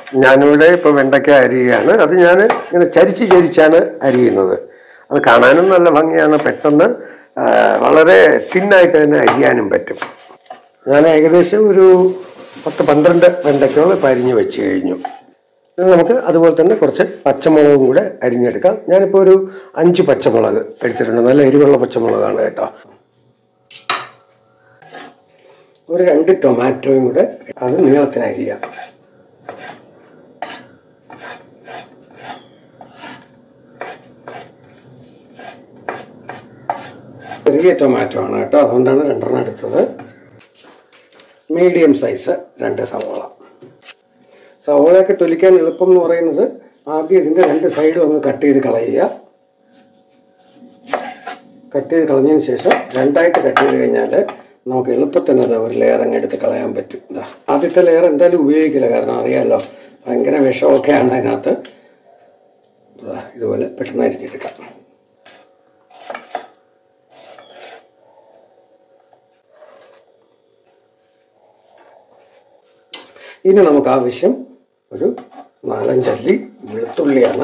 ഞാനിവിടെ ഇപ്പോൾ വെണ്ടയ്ക്ക അരിയുകയാണ് അത് ഞാൻ ഇങ്ങനെ ചരിച്ച് ചരിച്ചാണ് അരിയുന്നത് അത് കാണാനും നല്ല ഭംഗിയാണ് പെട്ടെന്ന് ആ, വളരെ തിന്നായിട്ട് തന്നെ അരിയാനും പറ്റും ഞാൻ ഏകദേശം ഒരു പത്ത് പന്ത്രണ്ട് വെണ്ടയ്ക്കോളം ഇപ്പം അരിഞ്ഞ് വെച്ച് കഴിഞ്ഞു ഇത് നമുക്ക് അതുപോലെ തന്നെ കുറച്ച് പച്ചമുളകും കൂടെ അരിഞ്ഞെടുക്കാം ഞാനിപ്പോൾ ഒരു അഞ്ച് പച്ചമുളക് എടുത്തിട്ടുണ്ട് നല്ല എരിവുള്ള പച്ചമുളകാണ് കേട്ടോ ഒരു രണ്ട് ടൊമാറ്റോയും കൂടെ അത് നീളത്തിന് അരിയാം ചെറിയ ടൊമാറ്റോ ആണ് കേട്ടോ അതുകൊണ്ടാണ് രണ്ടെണ്ണം എടുത്തത് മീഡിയം സൈസ് രണ്ട് സവോള സവോളയൊക്കെ തൊലിക്കാൻ എളുപ്പം എന്ന് പറയുന്നത് ആദ്യം ഇതിൻ്റെ രണ്ട് സൈഡും ഒന്ന് കട്ട് ചെയ്ത് കളയുക കട്ട് ചെയ്ത് കളഞ്ഞതിന് ശേഷം രണ്ടായിട്ട് കട്ട് ചെയ്ത് കഴിഞ്ഞാൽ നമുക്ക് എളുപ്പത്തിന് അത് ഒരു ലെയർ അങ്ങ് എടുത്ത് കളയാൻ പറ്റും ഇതാ ആദ്യത്തെ ലെയർ എന്തായാലും ഉപയോഗിക്കില്ല കാരണം അറിയാമല്ലോ ഭയങ്കര വിഷമൊക്കെയാണ് അതിനകത്ത് ഇതാ ഇതുപോലെ പെട്ടെന്ന് അരിഞ്ഞെടുക്കാം ഇനി നമുക്ക് ആവശ്യം ഒരു നാലഞ്ചല്ലി വെളുത്തുള്ളിയാണ്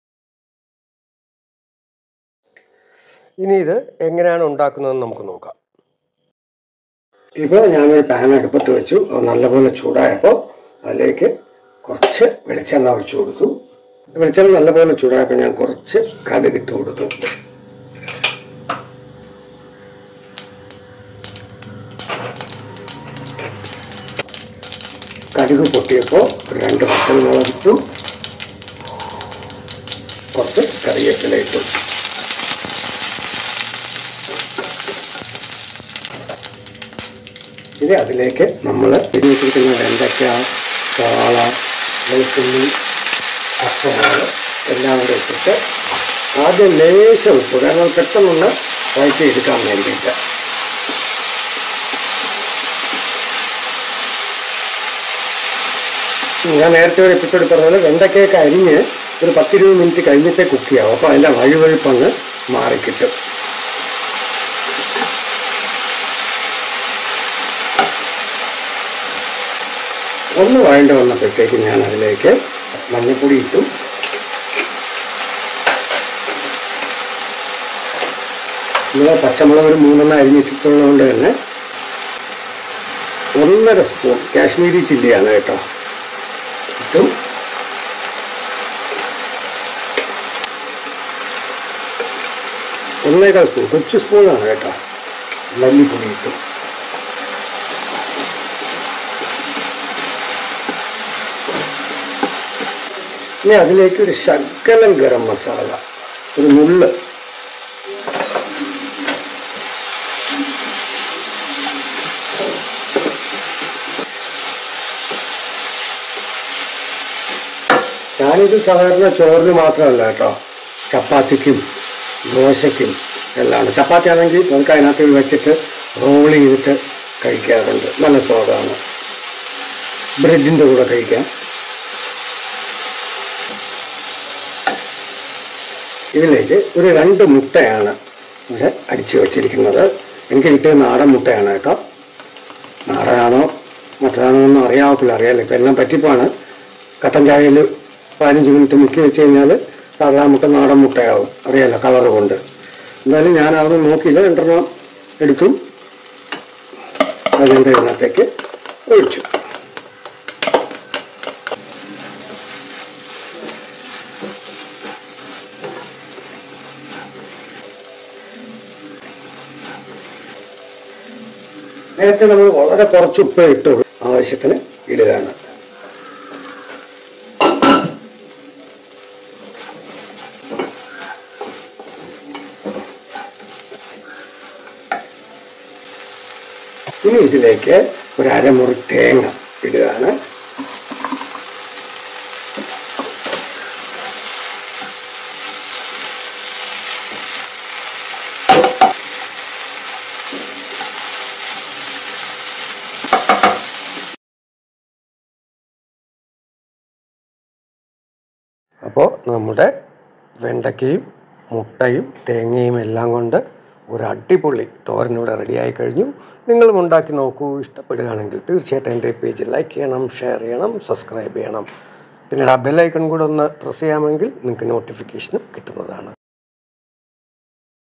ഇനി ഇത് എങ്ങനെയാണ് ഉണ്ടാക്കുന്നതെന്ന് നമുക്ക് നോക്കാം ഇപ്പോൾ ഞാനൊരു പാൻ അടുപ്പത്ത് വെച്ചു അത് നല്ലപോലെ ചൂടായപ്പോൾ അതിലേക്ക് കുറച്ച് വെളിച്ചെണ്ണ ഒഴിച്ചു കൊടുത്തു വെളിച്ചെണ്ണ നല്ലപോലെ ചൂടായപ്പോൾ ഞാൻ കുറച്ച് കടുകിട്ട് കൊടുത്തു കടുക് പൊട്ടിയപ്പോൾ രണ്ട് പച്ചമുളക് ഇട്ടു കുറച്ച് കറിവേപ്പില ഇട്ടു ഇനി അതിലേക്ക് നമ്മൾ വെച്ചിരിക്കുന്ന വെണ്ടയ്ക്ക സവാള വെളുത്തുള്ളി പച്ചമുളക് എല്ലാം കൂടെ ഇട്ടിട്ട് ആദ്യം ലേശം ഉപ്പ് കാരണം പെട്ടെന്നൊന്ന് വഴറ്റി എടുക്കാൻ വേണ്ടിയിട്ട് ഞാൻ നേരത്തെ ഒരു എപ്പിസോഡ് പറഞ്ഞ പോലെ വെണ്ടയ്ക്കയൊക്കെ അരിഞ്ഞ് ഒരു പത്തിരുപത് മിനിറ്റ് കഴിഞ്ഞിട്ടേ കുക്ക് ചെയ്യാവും അപ്പോൾ അതിൻ്റെ വഴുവഴുപ്പങ്ങ് മാറിക്കിട്ടും ഒന്ന് വഴണ്ട് വന്നപ്പോഴത്തേക്ക് ഞാൻ അതിലേക്ക് മഞ്ഞൾപ്പൊടി ഇട്ടു ഇവിടെ പച്ചമുളക് ഒരു മൂന്നെണ്ണം അരിഞ്ഞിട്ടുള്ളതുകൊണ്ട് തന്നെ ഒന്നര സ്പൂൺ കാശ്മീരി ചില്ലിയാണ് കേട്ടോ ഇട്ടും ഒന്നേകാൽ സ്പൂൺ കൊച്ചു സ്പൂണാണ് കേട്ടോ മല്ലിപ്പൊടി ഇട്ടു ഇനി അതിലേക്ക് ഒരു ശകലം ഗരം മസാല ഒരു നുള്ള് ഞാനിത് സാധാരണ ചോറിന് മാത്രമല്ല കേട്ടോ ചപ്പാത്തിക്കും ദോശയ്ക്കും എല്ലാം ചപ്പാത്തി ആണെങ്കിൽ നമുക്ക് അതിനകത്ത് വെച്ചിട്ട് റോൾ ചെയ്തിട്ട് കഴിക്കാറുണ്ട് നല്ല സ്വാദാണ് ബ്രെഡിൻ്റെ കൂടെ കഴിക്കാം ഇതിലേക്ക് ഒരു രണ്ട് മുട്ടയാണ് ഇവിടെ അടിച്ചു വച്ചിരിക്കുന്നത് എനിക്ക് കിട്ടിയ നാടൻ മുട്ടയാണ് കേട്ടോ നാടനാണോ മറ്റേതാണോ ഒന്നും അറിയാവത്തില്ല അറിയാലോ ഇപ്പം എല്ലാം പറ്റിപ്പാണ് കട്ടൻ ചായയിൽ പതിനഞ്ച് മിനിറ്റ് മുക്കി വെച്ച് കഴിഞ്ഞാൽ സാധാരണ മുട്ട നാടൻ മുട്ടയാവും അറിയാലോ കളർ കൊണ്ട് എന്തായാലും ഞാൻ അതൊന്നും നോക്കിയില്ല രണ്ടെണ്ണം എടുത്തു അതിൻ്റെ ഇതിനകത്തേക്ക് ഒഴിച്ചു നേരത്തെ നമ്മൾ വളരെ കുറച്ച് ഉപ്പ് ഇട്ടുള്ളൂ ആവശ്യത്തിന് ഇടുകയാണ് ഇനി ഇതിലേക്ക് ഒരു അരമുറി തേങ്ങ ഇടുകയാണ് അപ്പോൾ നമ്മുടെ വെണ്ടയ്ക്കയും മുട്ടയും തേങ്ങയും എല്ലാം കൊണ്ട് ഒരു അടിപൊളി തോരൻ ഇവിടെ റെഡിയായി കഴിഞ്ഞു നിങ്ങളും ഉണ്ടാക്കി നോക്കൂ ഇഷ്ടപ്പെടുകയാണെങ്കിൽ തീർച്ചയായിട്ടും എൻ്റെ പേജ് ലൈക്ക് ചെയ്യണം ഷെയർ ചെയ്യണം സബ്സ്ക്രൈബ് ചെയ്യണം പിന്നീട് ആ ബെല്ലൈക്കൺ കൂടെ ഒന്ന് പ്രസ് ചെയ്യാമെങ്കിൽ നിങ്ങൾക്ക് നോട്ടിഫിക്കേഷനും കിട്ടുന്നതാണ്